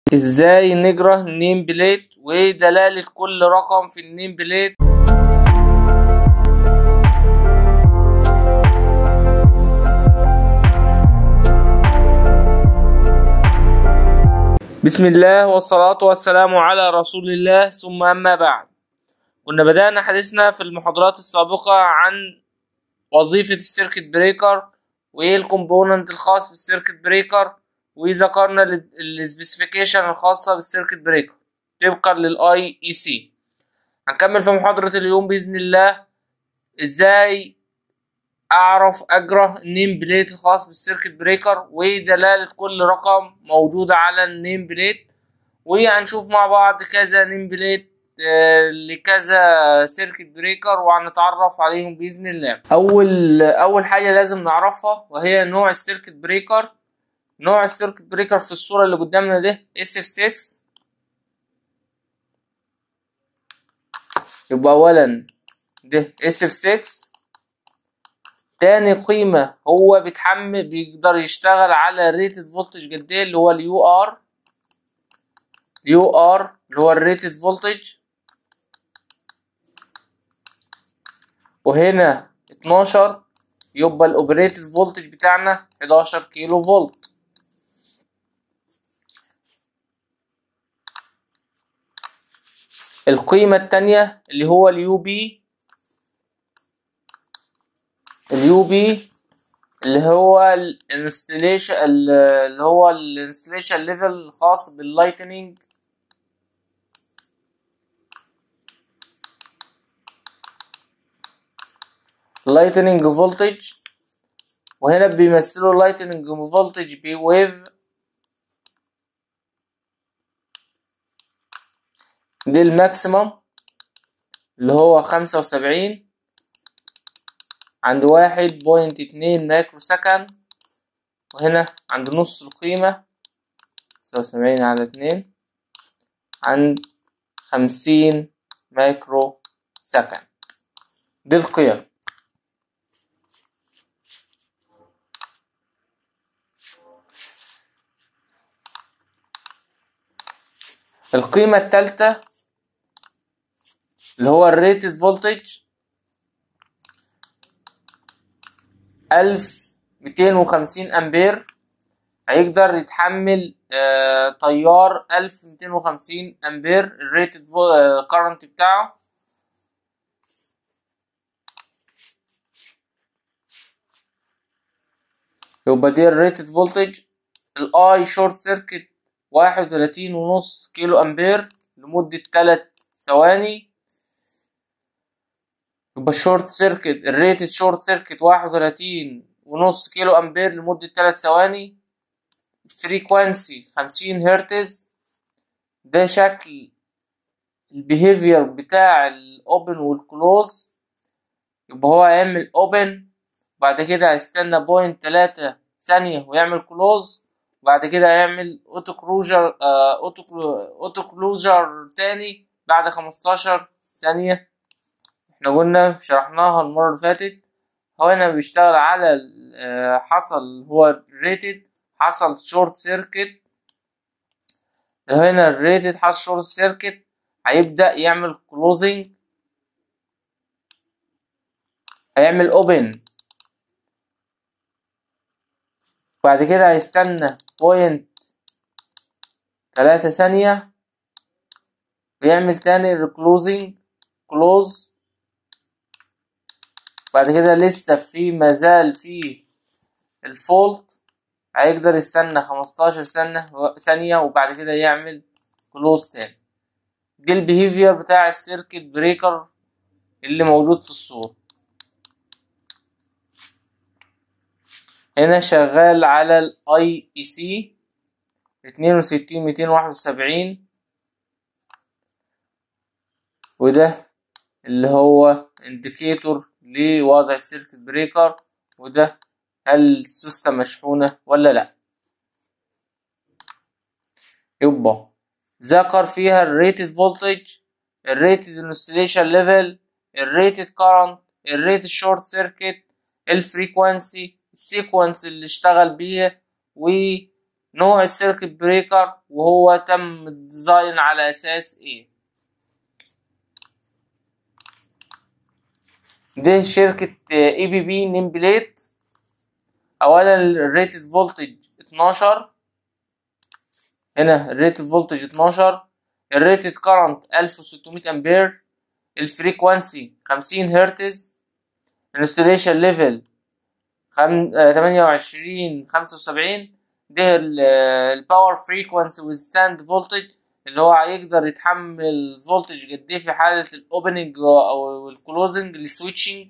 ازاي نجرى النيم بليت ودلالة كل رقم في النيم بليت بسم الله والصلاة والسلام على رسول الله ثم أما بعد كنا بدأنا حديثنا في المحاضرات السابقة عن وظيفة السيركت بريكر وايه الكومبوننت الخاص بالسيركت بريكر وذكرنا السبيسيفيكيشن الخاصة بالسيركت بريكر طبقا للاي اي سي هنكمل في محاضرة اليوم بإذن الله ازاي اعرف اجرى النيم بليت الخاص بالسيركت بريكر ودلالة كل رقم موجودة على النيم بليت وهنشوف مع بعض كذا نيم بليت آه، لكذا سيركت بريكر وهنتعرف عليهم باذن الله اول اول حاجه لازم نعرفها وهي نوع السيركت بريكر نوع السيركت بريكر في الصوره اللي قدامنا ده اس اف 6 يبقى اولا ده اس اف 6 تاني قيمة هو بيتحمل بيقدر يشتغل على ريتد فولتج قد ايه اللي هو اليو ار اليو ار اللي هو الريتد فولتج وهنا 12 يبقى الاوبريتد فولتج بتاعنا 11 كيلو فولت القيمة التانية اللي هو اليو بي اليو بي اللي هو الانستليشن اللي هو الانستليشن ليفل الخاص باللايتنينج لايتنينج فولتج وهنا بيمثلوا اللايتنينج فولتج بويف دي الماكسيمم اللي هو خمسة وسبعين عند واحد بوينت اتنين مايكرو سكند وهنا عند نص القيمة خمسة وسبعين على اتنين عند خمسين مايكرو سكند دي القيم القيمة التالتة اللي هو الريتد فولتج ألف ميتين وخمسين أمبير هيقدر يتحمل آه تيار ألف ميتين وخمسين أمبير الريتد كارنت بتاعه يبقى دي الريتد فولتج الاي شورت سيركت واحد وتلاتين ونص كيلو أمبير لمدة تلات ثواني يبقى الشورت سيركت الريتد شورت سيركت واحد وتلاتين ونص كيلو أمبير لمدة تلات ثواني الفريكوانسي خمسين هرتز ده شكل البيهيفير بتاع الأوبن والكلوز يبقى هو هيعمل أوبن بعد كده هيستنى بوينت تلاتة ثانية ويعمل كلوز بعد كده هيعمل اوتو كلوجر اوتو اوتو كلوجر تاني بعد 15 ثانية احنا قلنا شرحناها المرة اللي فاتت هو هنا بيشتغل على آه حصل هو ريتد حصل شورت سيركت هنا الريتد حصل شورت سيركت هيبدأ يعمل كلوزنج هيعمل اوبن بعد كده هيستنى بوينت تلاتة ثانية ويعمل تاني ريكلوزنج كلوز بعد كده لسه في مازال في الفولت هيقدر يستنى خمستاشر سنة ثانية وبعد كده يعمل كلوز تاني دي البيهيفير بتاع السيركت بريكر اللي موجود في الصورة هنا شغال على الاي اي سي اتنين وستين ميتين واحد وسبعين وده اللي هو انديكيتور لوضع السيركت بريكر وده هل السوستة مشحونة ولا لا يبقى ذكر فيها الريتد فولتج الريتد انستليشن ليفل الريتد كارنت الريتد شورت سيركت الفريكوانسي السيكونس اللي اشتغل بيه نوع السيركت بريكر وهو تم الديزاين على اساس ايه ده شركة اي بي بي نيم بليت اولا الريتد فولتج 12 هنا الريتد فولتج 12 الريتد كارنت 1600 امبير الفريكوانسي 50 هرتز الانستليشن ليفل 28 75 ده الباور فريكوانسي وستاند فولتج اللي هو هيقدر يتحمل فولتج قد ايه في حاله الاوبننج او الكلوزنج السويتشنج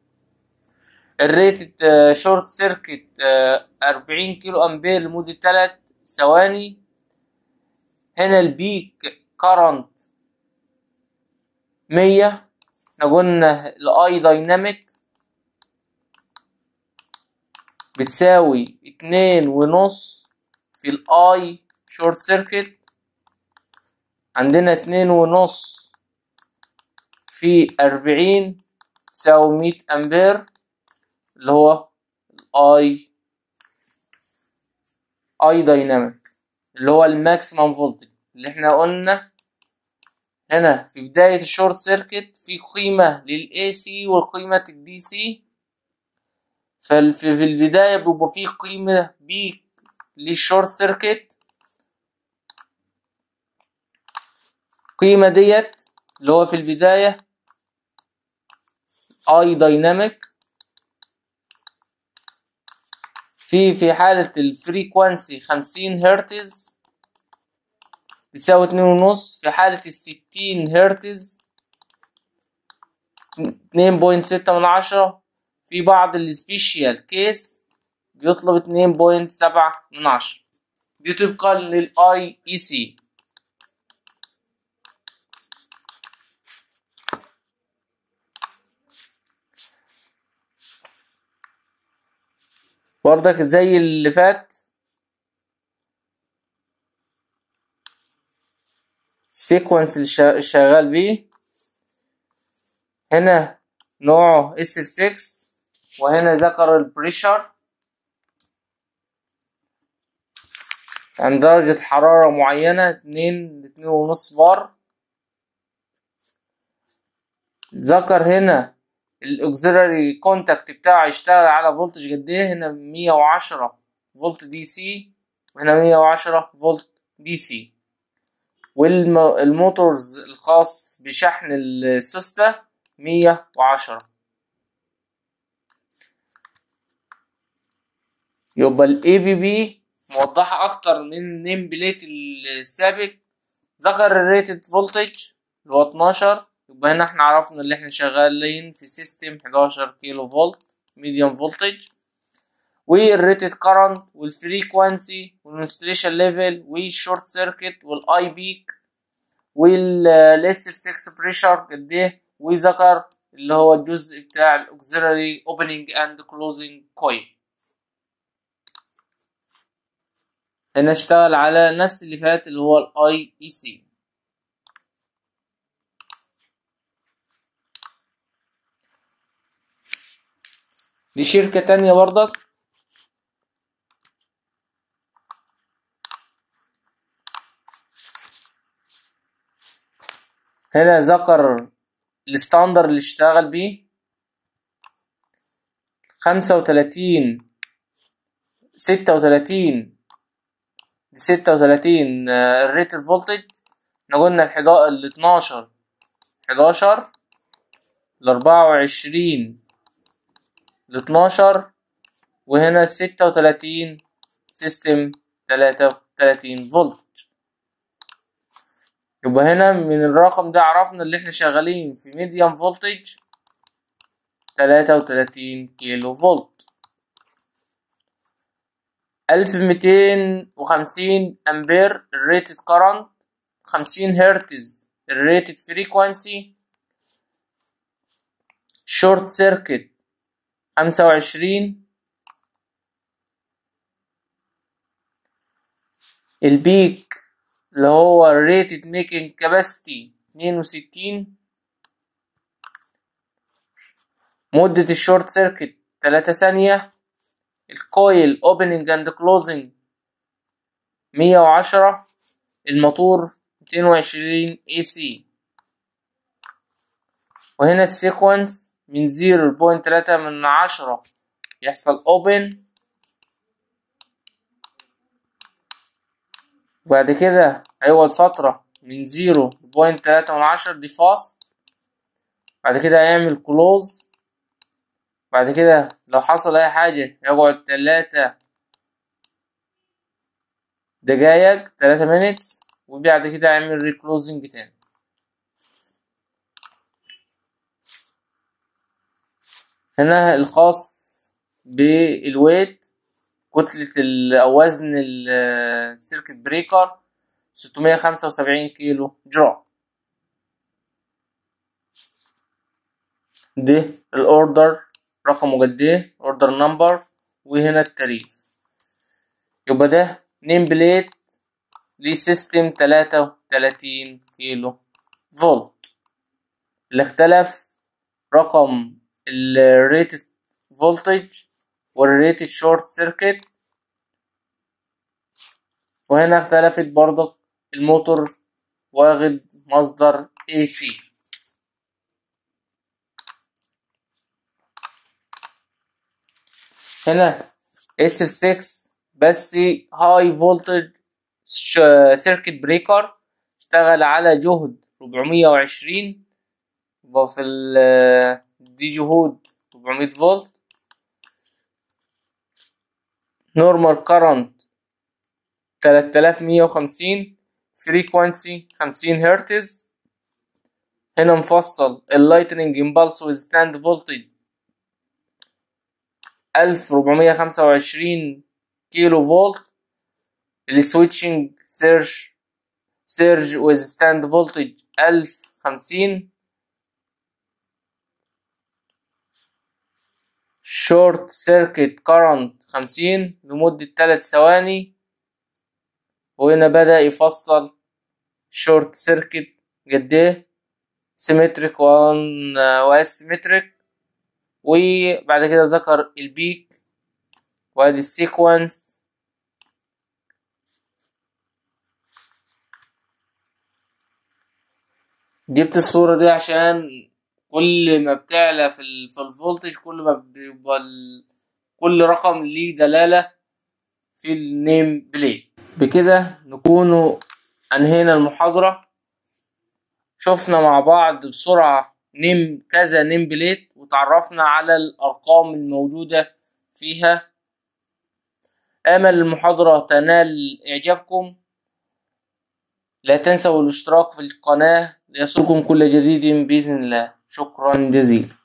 الريتد شورت سيركت 40 كيلو امبير لمده 3 ثواني هنا البيك كارنت 100 احنا قلنا الاي دايناميك بتساوي اتنين ونص في الاي شورت سيركت عندنا اتنين ونص في أربعين تساوي مية أمبير اللي هو الاي اي دايناميك اللي هو الماكسيمم فولتج اللي احنا قلنا هنا في بداية الشورت سيركت في قيمة للاي سي وقيمة الدي سي ففي البداية بيبقى في قيمة بيك للشورت سيركت القيمة ديت اللي هو في البداية اي دايناميك في في حالة الفريكوانسي خمسين هرتز بتساوي اتنين ونص في حالة الستين هرتز اتنين بوينت ستة من عشرة في بعض السبيشيال كيس بيطلب اتنين بوينت سبعة من عشرة دي طبقا للاي اي سي برضك زي اللي فات السيكونس اللي شغال بيه هنا نوعه اس اف 6 وهنا ذكر البريشر عند درجة حرارة معينة اتنين اتنين ونص بار ذكر هنا الاوكسيلاري كونتاكت بتاعه يشتغل على فولتج قد ايه هنا مية وعشرة فولت دي سي وهنا مية وعشرة فولت دي سي والموتورز الخاص بشحن السوسته مية وعشرة يبقى الاي بي بي موضحة أكتر من النيم بليت السابق ذكر الريتد فولتج اللي هو 12 يبقى هنا احنا عرفنا اللي احنا شغالين في سيستم 11 كيلو فولت ميديوم فولتج والريتد كارنت والفريكوانسي والانستليشن ليفل والشورت سيركت والاي بيك والاس اف 6 بريشر قد ايه وذكر اللي هو الجزء بتاع الاوكسيلاري اوبننج اند كلوزنج كويل هنا اشتغل على نفس اللي فات اللي هو الاي اي سي دي شركة تانية برضك هنا ذكر الستاندر اللي اشتغل بيه خمسة وتلاتين ستة وتلاتين ستة وتلاتين الريت الفولتج احنا قلنا الحدا الاتناشر حداشر الأربعة وعشرين الاتناشر وهنا الستة وتلاتين سيستم تلاتة وتلاتين فولت يبقى هنا من الرقم ده عرفنا اللي احنا شغالين في ميديوم فولتج تلاتة وتلاتين كيلو فولت ألف ميتين وخمسين أمبير الريتد كارنت خمسين هرتز الريتد فريكوانسي شورت سيركت خمسة وعشرين البيك اللي هو الريتد ميكنج كاباسيتي اتنين وستين مدة الشورت سيركت تلاتة ثانية الكويل اوبننج اند كلوزنج مية وعشرة الموتور ميتين وعشرين اي سي وهنا السيكونس من زيرو بوينت تلاتة من عشرة يحصل اوبن وبعد كده هيقعد فترة من زيرو بوينت تلاتة من عشرة دي فاست بعد كده هيعمل كلوز بعد كده لو حصل اي حاجة يقعد تلاتة دقايق تلاتة مينتس وبعد كده هيعمل ريكلوزنج تاني هنا الخاص بالويت كتلة ال- أو وزن السيركت بريكر ستمية خمسة وسبعين كيلو جرام ده الاوردر رقمه قد ايه اوردر نمبر وهنا التاريخ يبقى ده نيم بليت لسيستم تلاتة وتلاتين كيلو فولت اللي اختلف رقم الريتد فولتج والريتد شورت سيركت وهنا اختلفت برضك الموتور واخد مصدر AC هنا اس 6 بس هاي فولتج سيركت بريكر اشتغل على جهد 420 يبقى في ال- دي جهود 400 فولت نورمال كارنت 3150 فريكوانسي 50 هرتز هنا مفصل اللايتنينج امبالس وستاند فولتج 1425 كيلو فولت السويتشنج سيرج سيرج ويز ستاند فولتج 1050 شورت سيركت كارنت 50 لمدة 3 ثواني وهنا بدأ يفصل شورت سيركت قد ايه سيمتريك واسيمتريك وبعد كده ذكر البيك وادي السيكونس جبت الصورة دي عشان كل ما بتعلى في ال في الفولتج كل ما بيبقى ال- كل رقم ليه دلالة في النيم بليت بكده نكون أنهينا المحاضرة شفنا مع بعض بسرعة نيم كذا نيم بليت وتعرفنا على الأرقام الموجودة فيها آمل المحاضرة تنال إعجابكم لا تنسوا الاشتراك في القناة ليصلكم كل جديد بإذن الله شكرا جزيلا